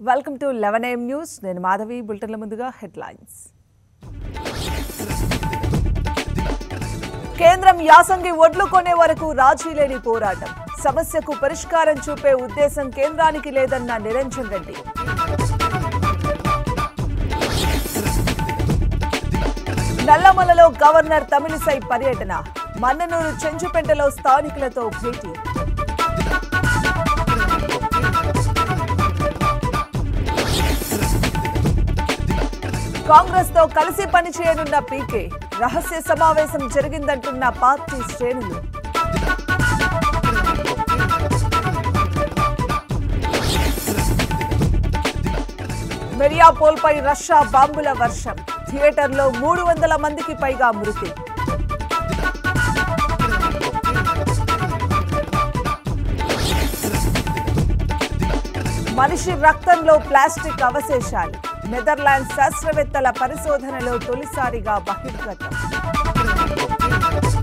welcome to eleven AM news నేను మాధవి బులెటిన్ల ముందుగా headlines కేంద్రం యాసంగి ఒడ్లు కొనే వరకు రాజీ లేని పోరాటం సమస్యకు పరిష్కారం చూపే ఉద్దేశం కేంద్రానికి లేదన్న నిరంజన్ రెడ్డి నల్లమలలో గవర్నర్ తమిళిసై పర్యటన మన్ననూరు చెంచుపెంటలో స్థానికులతో భేటీ కాంగ్రెస్ తో కలిసి పనిచేయనున్న పీకే రహస్య సమావేశం జరిగిందంటున్న పార్టీ శ్రేణులు మెరియాపోల్పై రష్యా బాంబుల వర్షం థియేటర్లో మూడు వందల మందికి పైగా మృతి మనిషి రక్తంలో ప్లాస్టిక్ అవశేషాలు నెదర్లాండ్ శాస్త్రవేత్తల పరిశోధనలో తొలిసారిగా బహిర్గతం